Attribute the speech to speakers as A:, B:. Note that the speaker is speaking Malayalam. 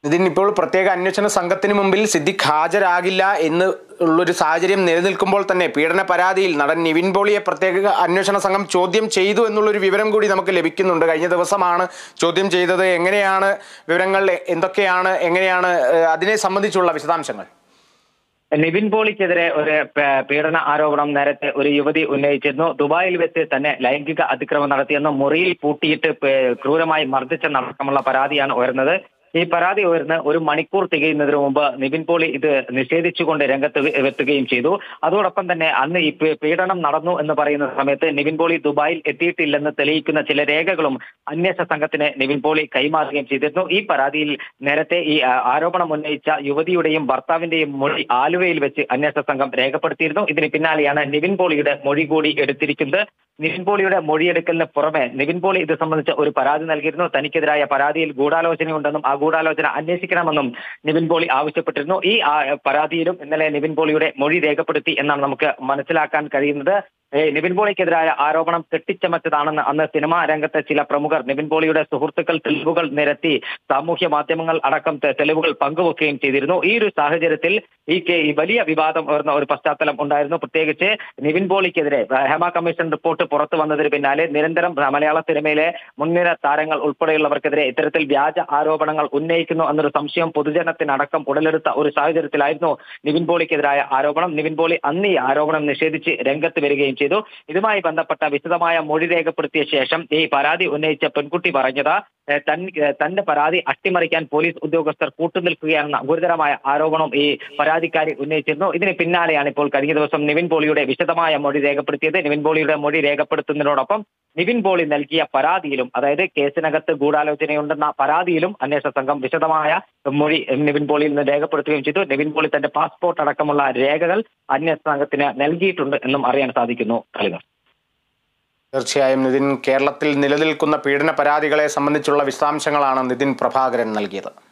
A: ഇതിന് ഇപ്പോൾ പ്രത്യേക അന്വേഷണ സംഘത്തിന് മുമ്പിൽ സിദ്ദിഖ് ഹാജരാകില്ല എന്ന് ഉള്ളൊരു സാഹചര്യം നിലനിൽക്കുമ്പോൾ തന്നെ പീഡന പരാതിയിൽ നടൻ നിവിൻ പോളിയെ പ്രത്യേക അന്വേഷണ സംഘം ചോദ്യം ചെയ്തു എന്നുള്ളൊരു വിവരം കൂടി നമുക്ക് ലഭിക്കുന്നുണ്ട് കഴിഞ്ഞ ദിവസമാണ് ചോദ്യം ചെയ്തത് എങ്ങനെയാണ് വിവരങ്ങൾ എന്തൊക്കെയാണ് എങ്ങനെയാണ് ഏഹ്, അതിനെ സംബന്ധിച്ചുള്ള വിശദാംശങ്ങൾ
B: നിവിൻ പോളിക്കെതിരെ ഒരു പ- പീഡന ആരോപണം നേരത്തെ ഒരു യുവതി ഉന്നയിച്ചിരുന്നു ദുബായിൽ വെച്ച് തന്നെ ലൈംഗിക അതിക്രമം നടത്തിയെന്ന് മുറിയിൽ പൂട്ടിയിട്ട് പേ- ക്രൂരമായി മർദ്ദിച്ചെന്നടക്കമുള്ള പരാതിയാണ് ഉയർന്നത് ഈ പരാതി ഉയർന്ന് ഒരു മണിക്കൂർ തികയുന്നതിന് മുമ്പ് നിവിൻ പോളി ഇത് നിഷേധിച്ചുകൊണ്ട് രംഗത്ത് വെ- എത്തുകയും ചെയ്തു അതോടൊപ്പം തന്നെ അന്ന് ഈ പീ- പീഡനം നടന്നു എന്ന് പറയുന്ന സമയത്ത് നിവിൻ പോളി ദുബായിൽ എത്തിയിട്ടില്ലെന്ന് തെളിയിക്കുന്ന ചില രേഖകളും അന്വേഷണ സംഘത്തിന് നിവിൻ പോളി കൈമാറുകയും ചെയ്തിരുന്നു ഈ പരാതിയിൽ നേരത്തെ ഈ ആ, ആരോപണം ഉന്നയിച്ച യുവതിയുടെയും ഭർത്താവിന്റെയും മൊഴി ആലുവയിൽ വെച്ച് അന്വേഷണ സംഘം രേഖപ്പെടുത്തിയിരുന്നു ഇതിന് പിന്നാലെയാണ് നിവിൻ പോളിയുടെ മൊഴി കൂടി എടുത്തിരിക്കുന്നത് നിവിൻ പോളിയുടെ മൊഴിയെടുക്കലിന് പുറമെ നിവിൻ പോളി ഇത് സംബന്ധിച്ച് ഒരു പരാതി നൽകിയിരുന്നു തനിക്കെതിരായ പരാതിയിൽ ഗൂഢാലോചനയുണ്ടെന്നും ആ ഗൂഢാലോചന അന്വേഷിക്കണമെന്നും നിവിൻ പോളി ആവശ്യപ്പെട്ടിരുന്നു ഈ ആ, പരാതിയിലും ഇന്നലെ നിവിൻ പോളിയുടെ മൊഴി രേഖപ്പെടുത്തി എന്നാണ് നമുക്ക് മനസ്സിലാക്കാൻ കഴിയുന്നത് ഏ, നിവിൻ പോളിക്കെതിരായ ആരോപണം കെട്ടിച്ചമച്ചതാണെന്ന് അന്ന് സിനിമാ രംഗത്തെ ചില പ്രമുഖർ നിവിൻ പോളിയുടെ സുഹൃത്തുക്കൾ തെളിവുകൾ നിരത്തി സാമൂഹ്യ മാധ്യമങ്ങൾ അടക്കം തെ- തെളിവുകൾ പങ്കുവെക്കുകയും ചെയ്തിരുന്നു ഈ ഒരു സാഹചര്യത്തിൽ ഈ കേ- ഈ വലിയ വിവാദം ഉയർന്ന ഒരു പശ്ചാത്തലം ഉണ്ടായിരുന്നു പ്രത്യേകിച്ച് നിവിൻ പോളിക്കെതിരെ ആ, ഹേമ കമ്മീഷൻ റിപ്പോർട്ട് പുറത്തു വന്നതിന് പിന്നാലെ നിരന്തരം ആ, മലയാള സിനിമയിലെ മുൻനിര താരങ്ങൾ ഉൾപ്പെടെയുള്ളവർക്കെതിരെ ഇത്തരത്തിൽ വ്യാജ ആരോപണങ്ങൾ ഉന്നയിക്കുന്നു എന്നൊരു സംശയം പൊതുജനത്തിനടക്കം ഉടലെടുത്ത ഒരു സാഹചര്യത്തിലായിരുന്നു നിവിൻ പോളിക്കെതിരായ ആരോപണം നിവിൻ പോളി അന്ന് ഈ ആരോപണം നിഷേധിച്ച് രംഗത്ത് വരികയും ചെയ്തു ഇതുമായി ബന്ധപ്പെട്ട വിശദമായ മൊഴി രേഖപ്പെടുത്തിയ ശേഷം ഈ പരാതി ഉന്നയിച്ച പെൺകുട്ടി പറഞ്ഞത് ഏഹ്, തൻ ഏഹ്, തന്റെ പരാതി അട്ടിമറിക്കാൻ പോലീസ് ഉദ്യോഗസ്ഥർ കൂട്ടുനിൽക്കുകയാണെന്ന ഗുരുതരമായ ആരോപണം ഈ പരാതിക്കാരി ഉന്നയിച്ചിരുന്നു ഇതിന് പിന്നാലെയാണ് ഇപ്പോൾ കഴിഞ്ഞ ദിവസം നിവിൻ പോളിയുടെ വിശദമായ മൊഴി രേഖപ്പെടുത്തിയത് നിവിൻ പോളിയുടെ മൊഴി രേഖപ്പെടുത്തുന്നതിനോടൊപ്പം നിവിൻ പോളി നൽകിയ പരാതിയിലും അതായത് കേസിനകത്ത് ഗൂഢാലോചനയുണ്ടെന്ന പരാതിയിലും അന്വേഷണ സംഘം വിശദമായ മൊഴി നിവിൻ പോളിയിൽ നിന്ന് രേഖപ്പെടുത്തുകയും ചെയ്തു നിവിൻ പോളി തന്റെ പാസ്പോർട്ട് അടക്കമുള്ള രേഖകൾ അന്വേഷണ സംഘത്തിന് നൽകിയിട്ടുണ്ട് എന്നും അറിയാൻ സാധിക്കുന്നു കളികൾ
A: തീർച്ചയായും നിതിൻ കേരളത്തിൽ നിലനിൽക്കുന്ന പീഡന പരാതികളെ സംബന്ധിച്ചുള്ള വിശദാംശങ്ങളാണ് നിതിൻ പ്രഭാകരൻ നൽകിയത്